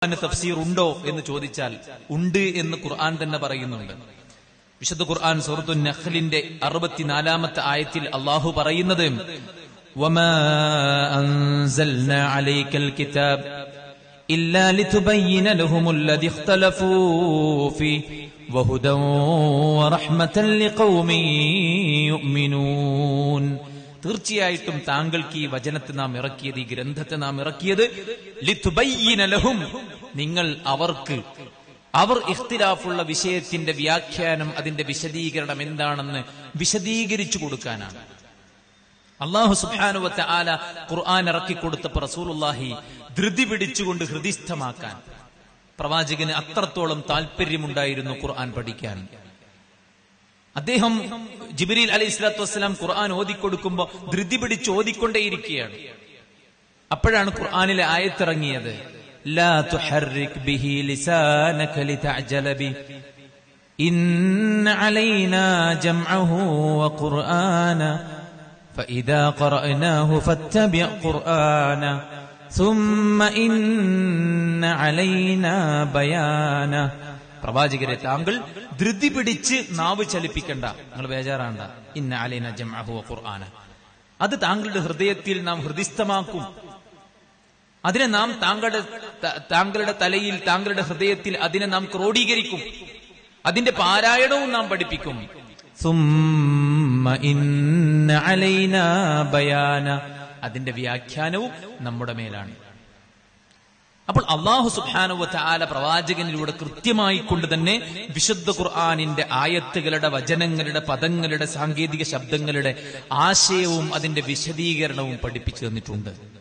ഖുർആന് തഫ്സീർ ഉണ്ടോ എന്ന് ചോദിച്ചാൽ ഉണ്ട് എന്ന് ഖുർആൻ തന്നെ പറയുന്നുണ്ട് വിശുദ്ധ ഖുർആൻ സൂറത്തു നഖ്ലിന്റെ അറുപത്തിനാലാമത്തെ ആയത്തിൽ അള്ളാഹു പറയുന്നത് وما أنزلنا عليك الكتاب إلا لتبين لهم الذي اختلفوا فيه وهدى ورحمة لقوم يؤمنون തീർച്ചയായിട്ടും താങ്കൾക്ക് ഈ വചനത്തെ നാം ഇറക്കിയത് ഈ ഗ്രന്ഥത്തെ നാം ഇറക്കിയത് ലിതുബയ്യിന ലഹും നിങ്ങൾ അവർക്ക് അവർ ഇഖ്തിലാഫുള്ള വിഷയത്തിന്റെ വ്യാഖ്യാനം അതിന്റെ വിശദീകരണം എന്താണെന്ന് വിശദീകരിച്ചു കൊടുക്കാനാണ് അള്ളാഹു സുബാനുവത്തെ ആല ഖുർആൻ ഇറക്കിക്കൊടുത്തപ്പോ റസൂലുള്ളാഹി ധൃതി പിടിച്ചുകൊണ്ട് ഹൃദിസ്ഥമാക്കാൻ പ്രവാചകന് അത്രത്തോളം താല്പര്യമുണ്ടായിരുന്നു ഖുർആൻ പഠിക്കാൻ അദ്ദേഹം ജിബിരിൽ അലൈഹി സ്വലാത്തു വസ്സലാം ഖുർആൻ ഓതിക്കൊടുക്കുമ്പോ ധൃതി പിടിച്ച് ഓതിക്കൊണ്ടേയിരിക്കുകയാണ് അപ്പോഴാണ് ഖുർആനിലെ ആയത്തിറങ്ങിയത് ലാ തുഹർരിക് ബിഹി ലിസാനക ലിതഅജല ബി ഇന്ന അലൈനാ ജംഅഹു വഖുർആന فإذا قرأناه فاتبع قرآنه ثم إن علينا بيانه പ്രവാചകരെ താങ്കൾ ധൃതി പിടിച്ച് നാവ് ചലിപ്പിക്കണ്ട നിങ്ങൾ ബേജാറാണ്ട ഇന്ന അലൈന ജംഅഹു ഖുർആന അത് താങ്കളുടെ ഹൃദയത്തിൽ നാം ഹൃദിസ്ഥമാക്കും അതിനെ നാം താങ്കളുടെ ത- താങ്കളുടെ തലയിൽ താങ്കളുടെ ഹൃദയത്തിൽ അതിനെ നാം ക്രോഡീകരിക്കും അതിന്റെ പാരായണവും നാം പഠിപ്പിക്കും സുമ്മ ഇന്ന അലൈന ബയാന അതിന്റെ വ്യാഖ്യാനവും നമ്മുടെ മേലാണ് അപ്പോൾ അള്ളാഹു സുബാനുവ ആല പ്രവാചകനിലൂടെ കൃത്യമായി കൊണ്ട് തന്നെ വിശുദ്ധ ഖുർആാനിന്റെ ആയത്തുകളുടെ വചനങ്ങളുടെ പദങ്ങളുടെ സാങ്കേതിക ശബ്ദങ്ങളുടെ ആശയവും അതിന്റെ വിശദീകരണവും പഠിപ്പിച്ചു തന്നിട്ടുണ്ട്